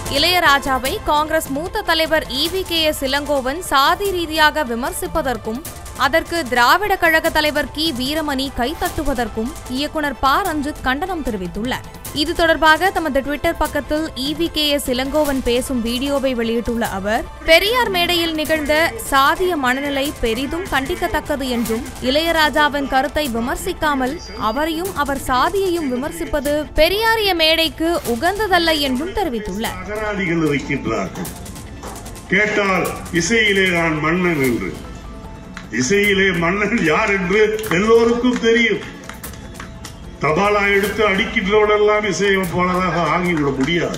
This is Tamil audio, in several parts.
இளையராஜாவை காங்கிரஸ் மூத்த தலைவர் இவி கே எஸ் இளங்கோவன் சாதி ரீதியாக விமர்சிப்பதற்கும் அதற்கு திராவிட கழக தலைவர் கி வீரமணி கைத்தட்டுவதற்கும் இயக்குனர் ப ரஞ்சித் கண்டனம் தெரிவித்துள்ளார் இது தொடர்பாக தமது ட்விட்டர் பக்கத்தில் இவி கே எஸ் இளங்கோவன் பேசும் வீடியோவை வெளியிட்டுள்ள அவர் பெரியார் மேடையில் நிகழ்ந்த சாதிய மனநிலை பெரிதும் கண்டிக்கத்தக்கது என்றும் இளையராஜாவின் கருத்தை விமர்சிக்காமல் அவரையும் அவர் சாதியையும் விமர்சிப்பது பெரியாரிய மேடைக்கு உகந்ததல்ல என்றும் தெரிவித்துள்ளார் அகராதிகள் இருக்கின்றார்கள் கேட்டால் இசையிலே நான் மன்னன் என்று இசையிலே மன்னன் யார் என்று எல்லோருக்கும் தெரியும் தபாலா எடுத்து அடிக்கின்றவனெல்லாம் இசையமைப்பாளராக ஆகிவிட முடியாது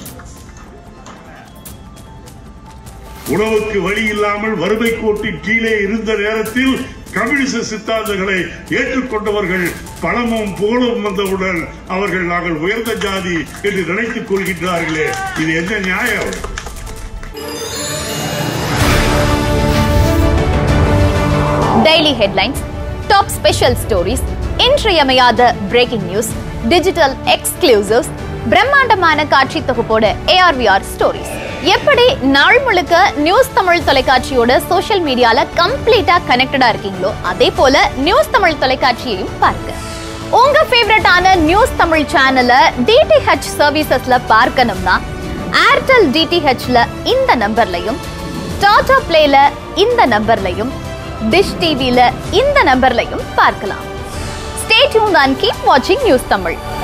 உணவுக்கு வழி இல்லாமல் வறுமை கோட்டின் கீழே இருந்த நேரத்தில் கம்யூனிச சித்தாந்தங்களை ஏற்றுக்கொண்டவர்கள் பணமும் புகழும் வந்தவுடன் அவர்கள் நாங்கள் உயர்ந்த ஜாதி என்று நினைத்துக் கொள்கின்றார்களே இது என்ன நியாயம் daily headlines top special stories இன்றியமையாத பிரேக்கிங் நியூஸ் டிஜிட்டல் எக்ஸ்க்ளூசிவ்ஸ் பிரம்மாண்டமான காட்சி தொகுப்போட ஏஆர்விஆர் ஸ்டோரிஸ் எப்படி நாள் முழுக்க நியூஸ் தமிழ் தொலைக்காட்சியோட சோஷியல் மீடியால கம்ப்ளீட்டா கனெக்டடா இருக்கீங்களோ அதே போல நியூஸ் தமிழ் தொலைக்காட்சியையும் பாருங்க உங்க ஃபேவரட்டான நியூஸ் தமிழ் சேனலை டிடிஹெச் சர்வீசஸ்ல பார்க்கணும்னா ஏர்டெல் டிடிஹெச்ல இந்த நம்பர்லையும் டாடா பிளேல இந்த நம்பர்லையும் டிஷ் டிவில இந்த நம்பர்லையும் பார்க்கலாம் ஸ்டே டியூன் அண்ட் கீப் வாட்சிங் நியூஸ் தமிழ்